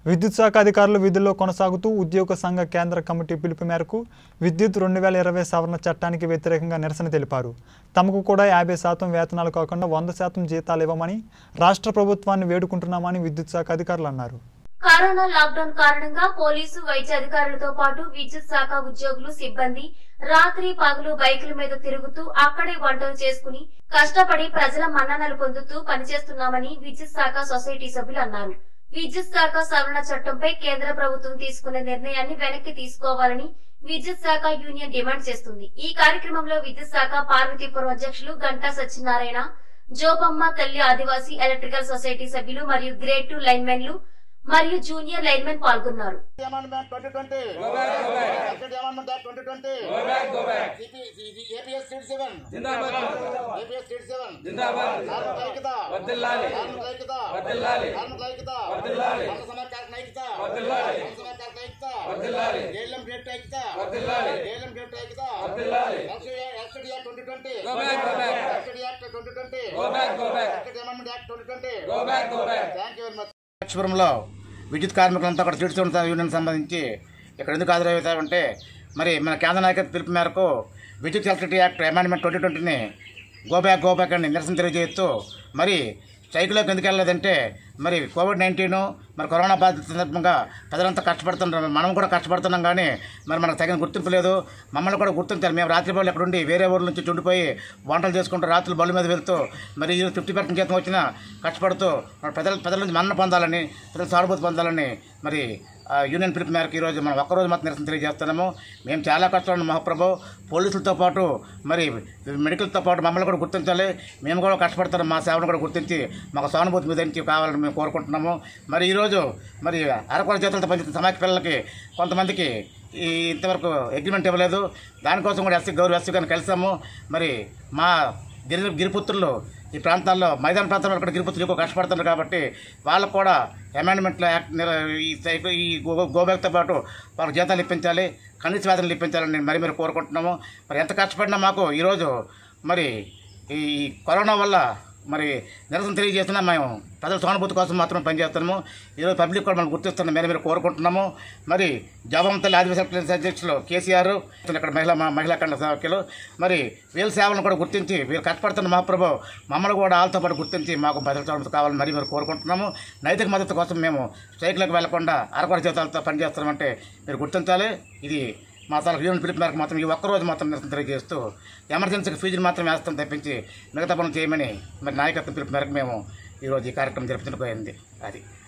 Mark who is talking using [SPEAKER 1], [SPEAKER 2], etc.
[SPEAKER 1] విద్యుత్ శాఖ అధికారులు విధుల్లో కొనసాగుతూ ఉద్యోగ సంఘ కేంద్ర కమిటీ పిలుపు మేరకు విద్యుత్ రెండు వేల ఇరవై సవరణ చట్టానికి వ్యతిరేకంగా నిరసన తెలిపారు తమకు కూడా యాభై శాతం వేతనాలు కాకుండా వంద శాతం జీతాలు ఇవ్వమని రాష్ట్ర ప్రభుత్వాన్ని వేడుకుంటున్నామని విద్యుత్ శాఖ అధికారులు అన్నారు
[SPEAKER 2] కరోనా లాక్డౌన్ కారణంగా పోలీసు వైద్య అధికారులతో పాటు విద్యుత్ శాఖ ఉద్యోగులు సిబ్బంది రాత్రి పగలు బైకుల మీద తిరుగుతూ అక్కడే వంటలు చేసుకుని కష్టపడి ప్రజల మన్ననలు పొందుతూ పనిచేస్తున్నామని విద్యుత్ శాఖ సొసైటీ సభ్యులు అన్నారు విద్యుత్ శాఖ సవరణ చట్టంపై కేంద్ర ప్రభుత్వం తీసుకున్న నిర్ణయాన్ని వెనక్కి తీసుకోవాలని విద్యుత్ శాఖ యూనియన్ డిమాండ్ చేస్తుంది ఈ కార్యక్రమంలో విద్యుత్ శాఖ పార్వతీపురం అధ్యక్షులు గంటా సత్యనారాయణ జోబమ్మ తల్లి ఆదివాసీ ఎలక్ట్రికల్ సొసైటీ సభ్యులు మరియు గ్రేడ్ టూ లైన్మెన్లు మరియు జూనియర్ లైన్మెన్ పాల్గొన్నారు
[SPEAKER 3] Amendment 2020. Go back, go back. Acted Amendment Act 2020. Go back, go back. CP, APS 37.
[SPEAKER 4] జిందాబాద్
[SPEAKER 3] APS 37.
[SPEAKER 4] జిందాబాద్
[SPEAKER 3] కార్మిక ఐక్యత.
[SPEAKER 4] వర్ధిల్లాలి
[SPEAKER 3] కార్మిక ఐక్యత.
[SPEAKER 4] వర్ధిల్లాలి
[SPEAKER 3] కార్మిక ఐక్యత.
[SPEAKER 4] వర్ధిల్లాలి.
[SPEAKER 3] వంద సమాజ కార్మిక ఐక్యత.
[SPEAKER 4] వర్ధిల్లాలి.
[SPEAKER 3] వంద సమాజ కార్మిక ఐక్యత.
[SPEAKER 4] వర్ధిల్లాలి.
[SPEAKER 3] ఏఎల్ఎం గ్రేడ్ ఐక్యత.
[SPEAKER 4] వర్ధిల్లాలి.
[SPEAKER 3] ఏఎల్ఎం గ్రేడ్ ఐక్యత.
[SPEAKER 4] వర్ధిల్లాలి.
[SPEAKER 3] LCD Act 2020.
[SPEAKER 4] Go back, go back.
[SPEAKER 3] LCD Act 2020.
[SPEAKER 4] Go back, go back.
[SPEAKER 3] Acted Amendment Act 2020.
[SPEAKER 4] Go back, go back.
[SPEAKER 3] Thank you very much లక్ష్మీపురంలో విద్యుత్ కార్మికులంతా అక్కడ తీర్చుకున్న యూనియన్ సంబంధించి ఇక్కడ ఎందుకు హాజరవుతారంటే మరి మన కేంద్ర నాయకత్వ పిలుపు మేరకు విద్యుత్ ఎలక్ట్రిసిటీ యాక్ట్ అమెండ్మెంట్ ట్వంటీ ట్వంటీని గోబ్యాక్ గోబ్యాక్ అని నిరసన తెలియజేస్తూ మరి స్ట్రైక్లోకి ఎందుకు వెళ్ళలేదంటే మరి కోవిడ్ నైన్టీన్ మరి కరోనా బాధిత సందర్భంగా ప్రజలంతా కష్టపడుతున్నారు మనం కూడా కష్టపడుతున్నాం కానీ మరి మనకు తగిన గుర్తింపు లేదు మమ్మల్ని కూడా గుర్తించాలి మేము రాత్రి బళ్ళు ఎక్కడ ఉండి వేరే ఊర్ల నుంచి చుండిపోయి వంటలు చేసుకుంటూ రాత్రులు బళ్ళు మీద వెళ్తూ మరి ఈ ఫిఫ్టీ పర్సెంట్ జీతం వచ్చినా కష్టపడుతూ మరి ప్రజల ప్రజల నుంచి మన్న పొందాలని ప్రజల సానుభూతి పొందాలని మరి ఆ యూనియన్ పిలుపు మేరకు ఈరోజు మనం ఒక్కరోజు మాత్రం నిరసన తెలియజేస్తున్నాము మేము చాలా కష్టపడిన మహాప్రభు పోలీసులతో పాటు మరి మెడికల్తో పాటు మమ్మల్ని కూడా గుర్తించాలి మేము కూడా కష్టపడుతున్నాం మా సేవను కూడా గుర్తించి మాకు సానుభూతి మీద నుంచి కావాలని మేము కోరుకుంటున్నాము మరి ఈరోజు మరి అరకొర చేతులతో పనిచేస్తున్న సమాఖ్య పిల్లలకి కొంతమందికి ఈ ఇంతవరకు అగ్రిమెంట్ ఇవ్వలేదు దానికోసం కూడా ఎస్సీ గౌరవ ఎస్సీ గారిని కలిసాము మరి మా గిరి గిరిపుత్రులు ఈ ప్రాంతాల్లో మైదాన ప్రాంతాల్లో కూడా గిరిపుత్రులు ఎక్కువ కష్టపడుతున్నారు కాబట్టి వాళ్ళకు కూడా అమెండ్మెంట్లో యాక్ట్ నిర- ఈ సైకో- ఈ గో- గోబ్యాక్తో పాటు వాళ్ళకి జీతాలు ఇప్పించాలి కనీస వేతనాలు ఇప్పించాలని నేను మరి మీరు కోరుకుంటున్నాము మరి ఎంత కష్టపడినా మాకు ఈరోజు మరి ఈ కరోనా వల్ల మరి నిరసన తెలియజేస్తున్నా మేము ప్రజల సానుభూతి కోసం మాత్రం పనిచేస్తున్నాము ఈరోజు పబ్లిక్ కూడా మనం గుర్తిస్తున్నాం మేము మీరు కోరుకుంటున్నాము మరి జగవంతల్లి ఆదివాసీ ప్లేస్ అధ్యక్షులు కేసీఆర్ ఇక్కడ మహిళా మహిళా కండ సభ్యులు మరి వీళ్ళ సేవలను కూడా గుర్తించి వీళ్ళు కష్టపడుతున్న మహాప్రభు మమ్మల్ని కూడా వాళ్ళతో పాటు గుర్తించి మాకు భద్రత సానుభూతి కావాలని మరి మీరు కోరుకుంటున్నాము నైతిక మద్దతు కోసం మేము స్ట్రైక్లకు వెళ్లకుండా అరకొర జీతాలతో పనిచేస్తున్నామంటే మీరు గుర్తించాలి ఇది మా తాలూకు యూనియన్ పిలుపు మేరకు మాత్రం ఈ ఒక్కరోజు మాత్రం నిరసన తెలియజేస్తూ ఎమర్జెన్సీకి ఫీజులు మాత్రం వేస్తాం తప్పించి మిగతా పనులు చేయమని మరి నాయకత్వం పిలుపు మేరకు మేము ఈరోజు ఈ కార్యక్రమం జరుపుతుండిపోయింది అది